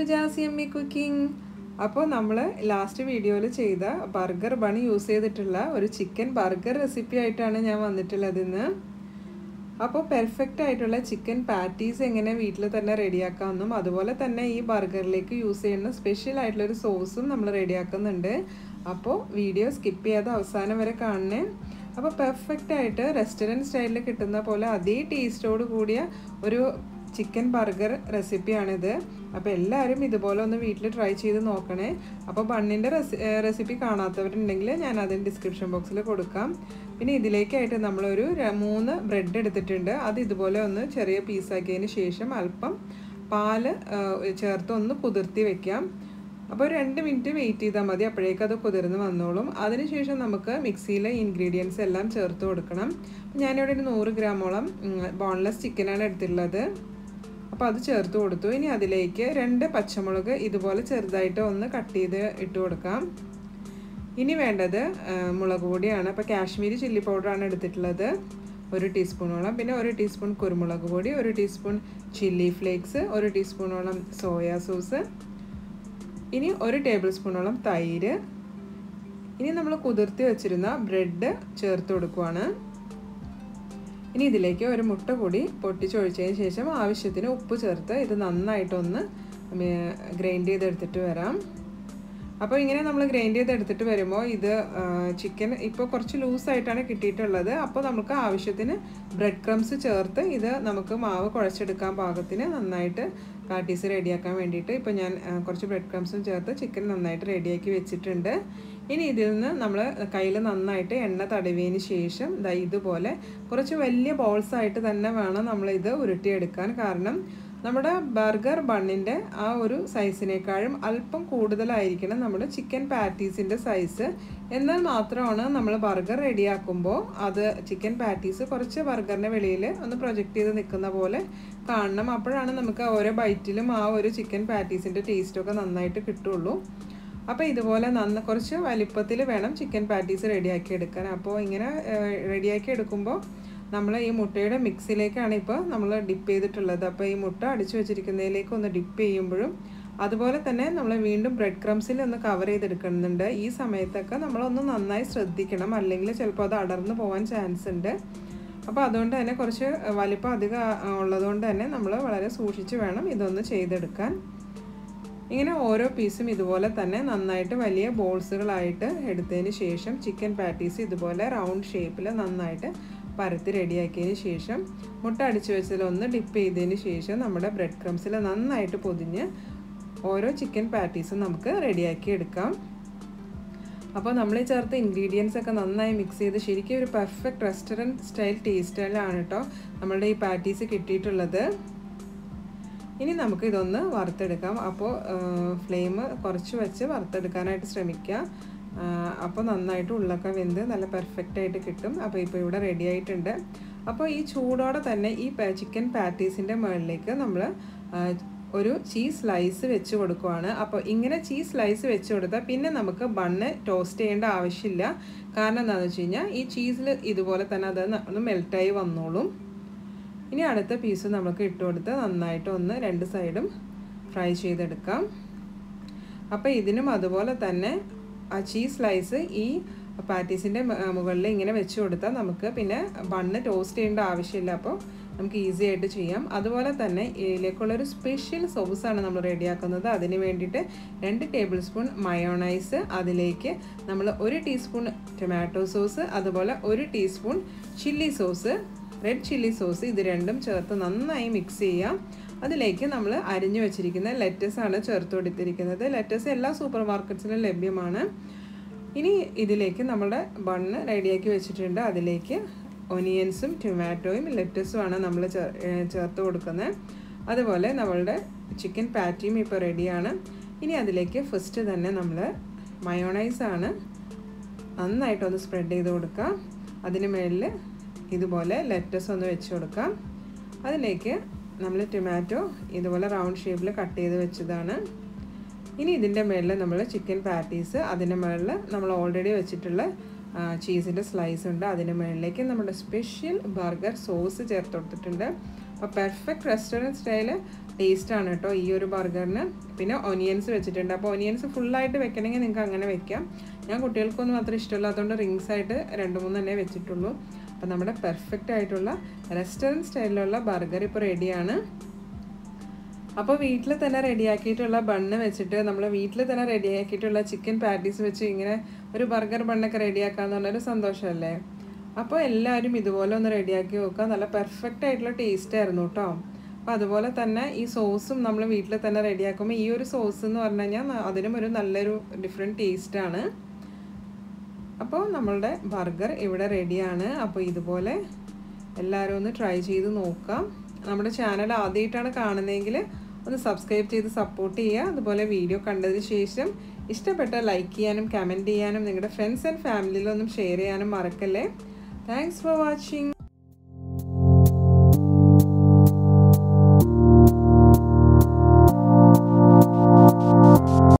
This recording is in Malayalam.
സുജാസി എമ്മി കുക്കിംഗ് അപ്പോൾ നമ്മൾ ലാസ്റ്റ് വീഡിയോയിൽ ചെയ്ത ബർഗർ ബൺ യൂസ് ചെയ്തിട്ടുള്ള ഒരു ചിക്കൻ ബർഗർ റെസിപ്പി ആയിട്ടാണ് ഞാൻ വന്നിട്ടുള്ളത് ഇന്ന് അപ്പോൾ പെർഫെക്റ്റ് ആയിട്ടുള്ള ചിക്കൻ പാറ്റീസ് എങ്ങനെ വീട്ടിൽ തന്നെ റെഡിയാക്കാമെന്നും അതുപോലെ തന്നെ ഈ ബർഗറിലേക്ക് യൂസ് ചെയ്യുന്ന സ്പെഷ്യൽ ആയിട്ടുള്ളൊരു സോസും നമ്മൾ റെഡിയാക്കുന്നുണ്ട് അപ്പോൾ വീഡിയോ സ്കിപ്പ് ചെയ്യാതെ അവസാനം വരെ കാണണേ അപ്പോൾ പെർഫെക്റ്റ് ആയിട്ട് റെസ്റ്റോറൻറ്റ് സ്റ്റൈലിൽ കിട്ടുന്ന പോലെ അതേ ടേസ്റ്റോട് കൂടിയ ഒരു ചിക്കൻ ബർഗർ റെസിപ്പിയാണിത് അപ്പോൾ എല്ലാവരും ഇതുപോലെ ഒന്ന് വീട്ടിൽ ട്രൈ ചെയ്ത് നോക്കണേ അപ്പോൾ ബണ്ണിൻ്റെ റെസി റെസിപ്പി കാണാത്തവരുണ്ടെങ്കിൽ ഞാൻ അതിന് ഡിസ്ക്രിപ്ഷൻ ബോക്സിൽ കൊടുക്കാം പിന്നെ ഇതിലേക്കായിട്ട് നമ്മളൊരു മൂന്ന് ബ്രെഡ് എടുത്തിട്ടുണ്ട് അത് ഇതുപോലെ ഒന്ന് ചെറിയ പീസാക്കിയതിന് ശേഷം അല്പം പാല് ചേർത്ത് ഒന്ന് കുതിർത്തി വെക്കാം അപ്പോൾ രണ്ട് മിനിറ്റ് വെയിറ്റ് ചെയ്താൽ മതി അപ്പോഴേക്കും അത് കുതിർന്ന് വന്നോളും അതിനുശേഷം നമുക്ക് മിക്സിയിലെ ഇൻഗ്രീഡിയൻസ് എല്ലാം ചേർത്ത് കൊടുക്കണം ഞാനിവിടെ ഒരു നൂറ് ഗ്രാമോളം ബോൺലെസ് ചിക്കനാണ് എടുത്തിട്ടുള്ളത് അപ്പോൾ അത് ചേർത്ത് കൊടുത്തു ഇനി അതിലേക്ക് രണ്ട് പച്ചമുളക് ഇതുപോലെ ചെറുതായിട്ട് ഒന്ന് കട്ട് ചെയ്ത് ഇട്ട് കൊടുക്കാം ഇനി വേണ്ടത് മുളക് പൊടിയാണ് അപ്പോൾ കാശ്മീരി ചില്ലി പൗഡറാണ് എടുത്തിട്ടുള്ളത് ഒരു ടീസ്പൂണോളം പിന്നെ ഒരു ടീസ്പൂൺ കുരുമുളക് പൊടി ഒരു ടീസ്പൂൺ ചില്ലി ഫ്ലേക്സ് ഒരു ടീസ്പൂണോളം സോയാ സോസ് ഇനി ഒരു ടേബിൾ സ്പൂണോളം തൈര് ഇനി നമ്മൾ കുതിർത്തി വെച്ചിരുന്ന ബ്രെഡ് ചേർത്ത് കൊടുക്കുവാണ് ഇനി ഇതിലേക്ക് ഒരു മുട്ട കൂടി പൊട്ടിച്ചൊഴിച്ചതിന് ശേഷം ആവശ്യത്തിന് ഉപ്പ് ചേർത്ത് ഇത് നന്നായിട്ടൊന്ന് ഗ്രൈൻഡ് ചെയ്തെടുത്തിട്ട് വരാം അപ്പോൾ ഇങ്ങനെ നമ്മൾ ഗ്രൈൻഡ് ചെയ്തെടുത്തിട്ട് വരുമ്പോൾ ഇത് ചിക്കൻ ഇപ്പോൾ കുറച്ച് ലൂസായിട്ടാണ് കിട്ടിയിട്ടുള്ളത് അപ്പോൾ നമുക്ക് ആവശ്യത്തിന് ബ്രെഡ് ക്രംസ് ചേർത്ത് ഇത് നമുക്ക് മാവ് കുഴച്ചെടുക്കാൻ പാകത്തിന് നന്നായിട്ട് പാറ്റീസ് റെഡിയാക്കാൻ വേണ്ടിയിട്ട് ഇപ്പോൾ ഞാൻ കുറച്ച് ബ്രെഡ് ക്രംസും ചേർത്ത് ചിക്കൻ നന്നായിട്ട് റെഡിയാക്കി വെച്ചിട്ടുണ്ട് ഇനി ഇതിൽ നിന്ന് നമ്മൾ കയ്യിൽ നന്നായിട്ട് എണ്ണ തടവിയതിന് ശേഷം ദാ ഇതുപോലെ കുറച്ച് വലിയ ബോൾസ് ആയിട്ട് തന്നെ വേണം നമ്മളിത് ഉരുട്ടിയെടുക്കാൻ കാരണം നമ്മുടെ ബർഗർ ബണ്ണിൻ്റെ ആ ഒരു സൈസിനേക്കാളും അല്പം കൂടുതലായിരിക്കണം നമ്മുടെ ചിക്കൻ പാറ്റീസിൻ്റെ സൈസ് എന്നാൽ മാത്രമാണ് നമ്മൾ ബർഗർ റെഡിയാക്കുമ്പോൾ അത് ചിക്കൻ പാറ്റീസ് കുറച്ച് ബർഗറിൻ്റെ വെളിയിൽ ഒന്ന് പ്രൊജക്റ്റ് ചെയ്ത് നിൽക്കുന്ന പോലെ കാണണം അപ്പോഴാണ് നമുക്ക് ഓരോ ബൈറ്റിലും ആ ഒരു ചിക്കൻ പാറ്റീസിൻ്റെ ടേസ്റ്റൊക്കെ നന്നായിട്ട് കിട്ടുള്ളൂ അപ്പോൾ ഇതുപോലെ നന്ന കുറച്ച് വലിപ്പത്തിൽ വേണം ചിക്കൻ പാറ്റീസ് റെഡിയാക്കി എടുക്കാൻ അപ്പോൾ ഇങ്ങനെ റെഡിയാക്കി എടുക്കുമ്പോൾ നമ്മൾ ഈ മുട്ടയുടെ മിക്സിലേക്കാണ് ഇപ്പോൾ നമ്മൾ ഡിപ്പ് ചെയ്തിട്ടുള്ളത് അപ്പോൾ ഈ മുട്ട അടിച്ചു വെച്ചിരിക്കുന്നതിലേക്ക് ഒന്ന് ഡിപ്പ് ചെയ്യുമ്പോഴും അതുപോലെ തന്നെ നമ്മൾ വീണ്ടും ബ്രെഡ് ക്രംസിൽ ഒന്ന് കവർ ചെയ്തെടുക്കുന്നുണ്ട് ഈ സമയത്തൊക്കെ നമ്മളൊന്ന് നന്നായി ശ്രദ്ധിക്കണം അല്ലെങ്കിൽ ചിലപ്പോൾ അത് അടർന്നു പോകാൻ ചാൻസ് ഉണ്ട് അപ്പോൾ അതുകൊണ്ട് തന്നെ കുറച്ച് വലിപ്പം അധികം ഉള്ളതുകൊണ്ട് തന്നെ നമ്മൾ വളരെ സൂക്ഷിച്ച് വേണം ഇതൊന്ന് ചെയ്തെടുക്കാൻ ഇങ്ങനെ ഓരോ പീസും ഇതുപോലെ തന്നെ നന്നായിട്ട് വലിയ ബോൾസുകളായിട്ട് എടുത്തതിന് ശേഷം ചിക്കൻ പാറ്റീസ് ഇതുപോലെ റൗണ്ട് ഷേപ്പിൽ നന്നായിട്ട് പരത്തി റെഡിയാക്കിയതിന് ശേഷം മുട്ട അടിച്ചു വെച്ചതിലൊന്ന് ഡിപ്പ് ചെയ്തതിന് ശേഷം നമ്മുടെ ബ്രെഡ് ക്രംസിൽ നന്നായിട്ട് പൊതിഞ്ഞ് ഓരോ ചിക്കൻ പാറ്റീസും നമുക്ക് റെഡിയാക്കി എടുക്കാം അപ്പോൾ നമ്മൾ ഈ ചേർത്ത ഇൻഗ്രീഡിയൻസ് ഒക്കെ നന്നായി മിക്സ് ചെയ്ത് ശരിക്കും ഒരു പെർഫെക്റ്റ് റെസ്റ്റോറൻറ്റ് സ്റ്റൈൽ ടേസ്റ്റിലാണ് കേട്ടോ നമ്മളുടെ ഈ പാറ്റീസ് കിട്ടിയിട്ടുള്ളത് ഇനി നമുക്ക് ഇതൊന്ന് വറുത്തെടുക്കാം അപ്പോൾ ഫ്ലെയിം കുറച്ച് വെച്ച് വറുത്തെടുക്കാനായിട്ട് ശ്രമിക്കുക അപ്പോൾ നന്നായിട്ട് ഉള്ളൊക്കെ വെന്ത് നല്ല പെർഫെക്റ്റ് ആയിട്ട് കിട്ടും അപ്പോൾ ഇപ്പോൾ ഇവിടെ റെഡി ആയിട്ടുണ്ട് അപ്പോൾ ഈ ചൂടോടെ തന്നെ ഈ ചിക്കൻ പാറ്റീസിൻ്റെ മുകളിലേക്ക് നമ്മൾ ഒരു ചീസ് സ്ലൈസ് വെച്ച് കൊടുക്കുവാണ് അപ്പോൾ ഇങ്ങനെ ചീസ് സ്ലൈസ് വെച്ച് കൊടുത്താൽ പിന്നെ നമുക്ക് ബണ്ണ് ടോസ്റ്റ് ചെയ്യേണ്ട ആവശ്യമില്ല കാരണം എന്താണെന്ന് വെച്ച് കഴിഞ്ഞാൽ ഈ ചീസിൽ ഇതുപോലെ തന്നെ അത് ഒന്ന് മെൽറ്റായി വന്നോളും ഇനി അടുത്ത പീസ് നമുക്ക് ഇട്ട് കൊടുത്ത് നന്നായിട്ട് ഒന്ന് രണ്ട് സൈഡും ഫ്രൈ ചെയ്തെടുക്കാം അപ്പോൾ ഇതിനും അതുപോലെ തന്നെ ആ ചീസ് സ്ലൈസ് ഈ പാറ്റീസിൻ്റെ മുകളിൽ ഇങ്ങനെ വെച്ച് കൊടുത്താൽ നമുക്ക് പിന്നെ ബണ്ണ് ടോസ്റ്റ് ചെയ്യേണ്ട ആവശ്യമില്ല അപ്പോൾ നമുക്ക് ഈസി ആയിട്ട് ചെയ്യാം അതുപോലെ തന്നെ ഇതിലേക്കുള്ളൊരു സ്പെഷ്യൽ സോസാണ് നമ്മൾ റെഡിയാക്കുന്നത് അതിന് വേണ്ടിയിട്ട് രണ്ട് ടേബിൾ സ്പൂൺ മയോണൈസ് അതിലേക്ക് നമ്മൾ ഒരു ടീസ്പൂൺ ടൊമാറ്റോ സോസ് അതുപോലെ ഒരു teaspoon chilli sauce red chilli sauce ഇത് രണ്ടും ചേർത്ത് നന്നായി മിക്സ് ചെയ്യാം അതിലേക്ക് നമ്മൾ അരിഞ്ഞു വെച്ചിരിക്കുന്ന ലെറ്റസ് ആണ് ചേർത്ത് കൊടുത്തിരിക്കുന്നത് ലെറ്റസ് എല്ലാ സൂപ്പർ മാർക്കറ്റ്സിലും ലഭ്യമാണ് ഇനി ഇതിലേക്ക് നമ്മുടെ ബണ്ണ് റെഡിയാക്കി വെച്ചിട്ടുണ്ട് അതിലേക്ക് ഒനിയൻസും ടൊമാറ്റോയും ലെറ്റസുമാണ് നമ്മൾ ചേർത്ത് കൊടുക്കുന്നത് അതുപോലെ നമ്മളുടെ ചിക്കൻ പാറ്റിയും ഇപ്പോൾ റെഡിയാണ് ഇനി അതിലേക്ക് ഫസ്റ്റ് തന്നെ നമ്മൾ മയോണൈസാണ് നന്നായിട്ടൊന്ന് സ്പ്രെഡ് ചെയ്ത് കൊടുക്കുക അതിന് മുകളിൽ ഇതുപോലെ ലെറ്റസ് ഒന്ന് വെച്ച് കൊടുക്കാം അതിലേക്ക് നമ്മൾ ടൊമാറ്റോ ഇതുപോലെ റൗണ്ട് ഷേപ്പിൽ കട്ട് ചെയ്ത് വെച്ചതാണ് ഇനി ഇതിൻ്റെ മുകളിൽ നമ്മൾ ചിക്കൻ പാറ്റീസ് അതിൻ്റെ മുകളിൽ നമ്മൾ ഓൾറെഡി വെച്ചിട്ടുള്ള ചീസിൻ്റെ സ്ലൈസ് ഉണ്ട് അതിന് മുകളിലേക്ക് നമ്മുടെ സ്പെഷ്യൽ ബർഗർ സോസ് ചേർത്ത് കൊടുത്തിട്ടുണ്ട് അപ്പോൾ പെർഫെക്റ്റ് റെസ്റ്റോറൻറ്റ് സ്റ്റൈല് ടേസ്റ്റാണ് കേട്ടോ ഈ ഒരു ബർഗറിന് പിന്നെ ഒനിയൻസ് വെച്ചിട്ടുണ്ട് അപ്പോൾ ഒനിയൻസ് ഫുള്ളായിട്ട് വെക്കണമെങ്കിൽ നിങ്ങൾക്ക് അങ്ങനെ വെക്കാം ഞാൻ കുട്ടികൾക്കൊന്നും അത്ര ഇഷ്ടമില്ലാത്തതുകൊണ്ട് റിങ്സ് ആയിട്ട് രണ്ട് മൂന്ന് തന്നെ വെച്ചിട്ടുള്ളൂ അപ്പോൾ നമ്മുടെ പെർഫെക്റ്റ് ആയിട്ടുള്ള റെസ്റ്റോറൻറ്റ് സ്റ്റൈലിലുള്ള ബർഗർ ഇപ്പോൾ റെഡിയാണ് അപ്പോൾ വീട്ടിൽ തന്നെ റെഡിയാക്കിയിട്ടുള്ള ബണ്ണ് വെച്ചിട്ട് നമ്മൾ വീട്ടിൽ തന്നെ റെഡിയാക്കിയിട്ടുള്ള ചിക്കൻ പാറ്റീസ് വെച്ച് ഇങ്ങനെ ഒരു ബർഗർ ബണ്ണൊക്കെ റെഡിയാക്കാന്ന് പറഞ്ഞൊരു സന്തോഷമല്ലേ അപ്പോൾ എല്ലാവരും ഇതുപോലെ ഒന്ന് റെഡിയാക്കി നോക്കുക നല്ല പെർഫെക്റ്റ് ആയിട്ടുള്ള ടേസ്റ്റ് ആയിരുന്നു കേട്ടോ അപ്പോൾ അതുപോലെ തന്നെ ഈ സോസും നമ്മൾ വീട്ടിൽ തന്നെ റെഡിയാക്കുമ്പോൾ ഈ ഒരു സോസ് എന്ന് പറഞ്ഞു കഴിഞ്ഞാൽ അതിനും ഒരു നല്ലൊരു ഡിഫറെൻറ്റ് ടേസ്റ്റാണ് അപ്പോൾ നമ്മളുടെ ബർഗർ ഇവിടെ റെഡിയാണ് അപ്പോൾ ഇതുപോലെ എല്ലാവരും ഒന്ന് ട്രൈ ചെയ്ത് നോക്കാം നമ്മുടെ ചാനൽ ആദ്യമായിട്ടാണ് കാണുന്നതെങ്കിൽ ഒന്ന് സബ്സ്ക്രൈബ് ചെയ്ത് സപ്പോർട്ട് ചെയ്യുക അതുപോലെ വീഡിയോ കണ്ടതിന് ശേഷം ഇഷ്ടപ്പെട്ട ലൈക്ക് ചെയ്യാനും കമൻറ്റ് ചെയ്യാനും നിങ്ങളുടെ ഫ്രണ്ട്സ് ആൻഡ് ഫാമിലിയിലൊന്നും ഷെയർ ചെയ്യാനും മറക്കല്ലേ താങ്ക്സ് ഫോർ വാച്ചിങ്